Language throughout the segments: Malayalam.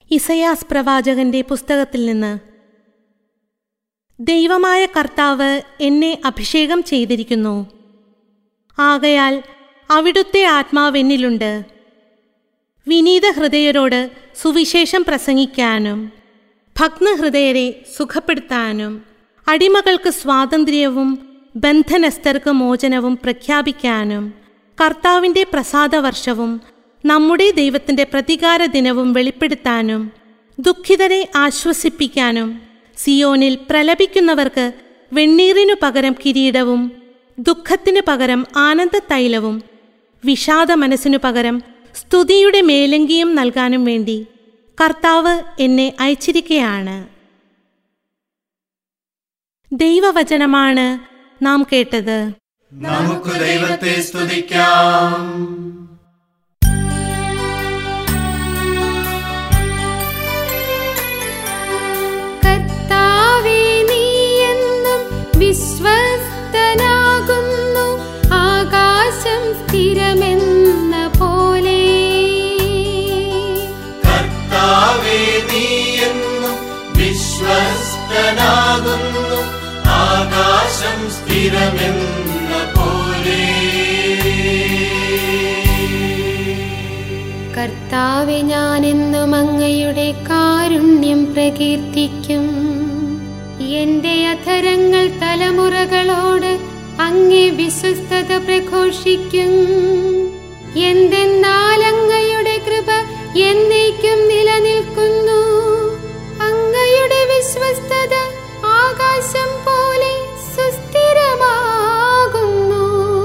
ഇസയാസ് പ്രവാചകന്റെ പുസ്തകത്തിൽ നിന്ന് ദൈവമായ കർത്താവ് എന്നെ അഭിഷേകം ചെയ്തിരിക്കുന്നു ആകയാൽ അവിടുത്തെ ആത്മാവെന്നിലുണ്ട് വിനീത ഹൃദയരോട് സുവിശേഷം പ്രസംഗിക്കാനും ഭഗ്നഹൃദയരെ സുഖപ്പെടുത്താനും അടിമകൾക്ക് സ്വാതന്ത്ര്യവും ബന്ധനസ്ഥർക്ക് മോചനവും പ്രഖ്യാപിക്കാനും കർത്താവിൻ്റെ പ്രസാദവർഷവും നമ്മുടെ ദൈവത്തിൻ്റെ പ്രതികാര ദിനവും വെളിപ്പെടുത്താനും ദുഃഖിതരെ ആശ്വസിപ്പിക്കാനും സിയോനിൽ പ്രലപിക്കുന്നവർക്ക് വെണ്ണീറിനു പകരം കിരീടവും ദുഃഖത്തിനു പകരം ആനന്ദ തൈലവും വിഷാദ മനസ്സിനു പകരം സ്തുതിയുടെ മേലങ്കിയും നൽകാനും വേണ്ടി കർത്താവ് എന്നെ അയച്ചിരിക്കയാണ് ദൈവവചനമാണ് നാം കേട്ടത് നമുക്ക് ദൈവത്തെ സ്തുതിക്കാം കർത്താവേ നീ എന്നും വിശ്വസ്തനാകുന്നു ആകാശം സ്ഥിരമെന്ന പോലെ കർത്താവേ നീ എന്നും വിശ്വസ്തനാകുന്നു ആകാശം സ്ഥിരമെന്ന പോലെ കർത്താവെ ഞാൻ എന്നും അങ്ങയുടെ കാരുണ്യം പ്രകീർത്തിക്കും എന്റെ അധരങ്ങൾ തലമുറകളോട് അങ്ങേ വിശ്വസ്തത പ്രഘോഷിക്കും എന്തെന്നാൽ അങ്ങയുടെ കൃപ എന്നേക്കും നിലനിൽക്കുന്നു അങ്ങയുടെ വിശ്വസ്തത ആകാശം പോലെ സുസ്ഥിരമാകുന്നു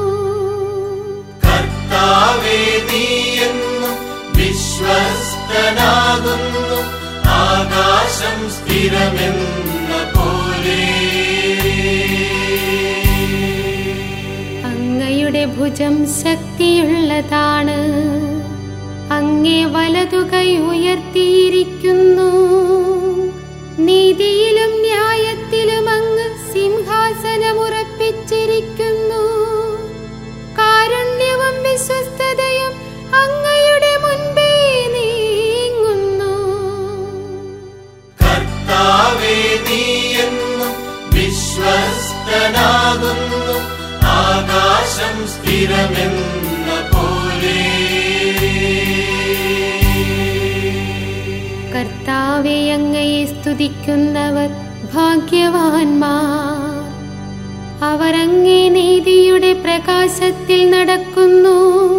കർത്താവേ നീ എന്നും വിശ്വസ്തനാകുന്നു ആകാശം സ്ഥിരമെന്ന പോലെ അങ്ങയുടെ ഭുജം ശക്തിയുള്ളതാണ് അങ്ങേ വലതുകൈ ഉയർത്തിയിരിക്കുന്നു നീതിയിലും ന്യായത്തിലും അങ്ങ് സിംഹാസനമുറപ്പിച്ചിരിക്കുന്നു കാരുണ്യവും വിശ്വസ്തതയും അങ്ങയുടെ മുൻപേ നീങ്ങുന്നു കർത്താവേ നീ എന്നും വിശ്വസ്തനാകുന്നു ആകാശം സ്ഥിരമെന്ന പോലെ കർത്താവെ അങ്ങയെ സ്തുതിക്കുന്നവർ ഭാഗ്യവാന്മാർ അവർ അങ്ങേ നീതിയുടെ പ്രകാശത്തിൽ നടക്കുന്നു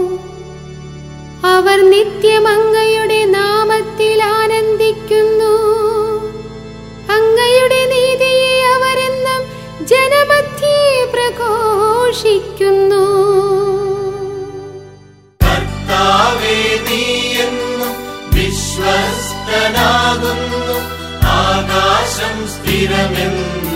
അവർ നിത്യം അങ്ങയുടെ നാമത്തിൽ ആനന്ദിക്കുന്നു അങ്ങയുടെ നീതിയെ അവരെന്നും ജനമധ്യേ പ്രഘോഷിക്കുന്നു കർത്താവേ നീ എന്നും വിശ്വസ്തനാകുന്നു ആകാശം സ്ഥിരമെന്ന